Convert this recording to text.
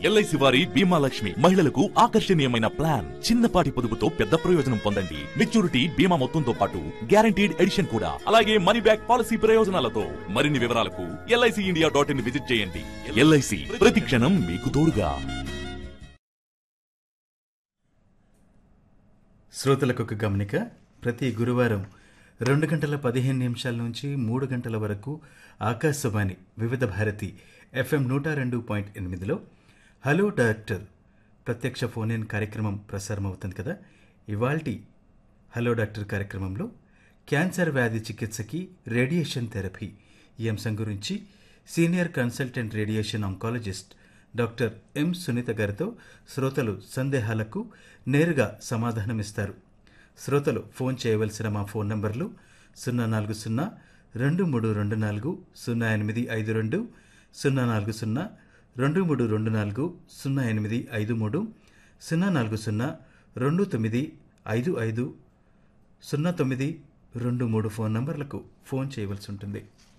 LIC వారి బీమా లక్ష్మి మహిళలకు ఆకర్షణీయమైన ప్లాన్ చిన్నపాటి పొదుపుతో పెద్ద ప్రయోజనం పొందండి మెచ్యూరిటీ బీమా మొత్తంతో పాటు గ్యారంటీడ్ ఎడిషన్ కూడా అలాగే మనీ బ్యాక్ పాలసీ ప్రయోజనాలతో మరిన్ని వివరాలకు LIC India dot in visit చేయండి ఎల్ఐసి ప్రతి క్షణం మీకు తోడుగా శ్రోతలకు ఒక గమనిక ప్రతి గురువారం రెండు గంటల పదిహేను నిమిషాల నుంచి మూడు గంటల వరకు ఆకాశవాణి వివిధ భారతి ఎఫ్ఎం నూట రెండు పాయింట్ ఎనిమిదిలో హలో డాక్టర్ ప్రత్యక్ష ఫోన్ ఇన్ కార్యక్రమం ప్రసారం అవుతుంది కదా ఇవాల్టి హలో డాక్టర్ కార్యక్రమంలో క్యాన్సర్ వ్యాధి చికిత్సకి రేడియేషన్ థెరపీ ఈ అంశం గురించి senior consultant radiation oncologist doctor M Sunitha గారితో శ్రోతలు సందేహాలకు నేరుగా సమాధానమిస్తారు శ్రోతలు ఫోన్ చేయవలసిన మా ఫోన్ నంబర్లు సున్నా నాలుగు సున్నా రెండు మూడు రెండు నాలుగు సున్నా ఎనిమిది ఐదు రెండు సున్నా నాలుగు సున్నా రెండు మూడు రెండు నాలుగు సున్నా ఎనిమిది ఐదు మూడు సున్నా నాలుగు సున్నా రెండు తొమ్మిది ఐదు ఐదు సున్నా తొమ్మిది రెండు మూడు ఫోన్ నంబర్లకు ఫోన్ చేయవలసి ఉంటుంది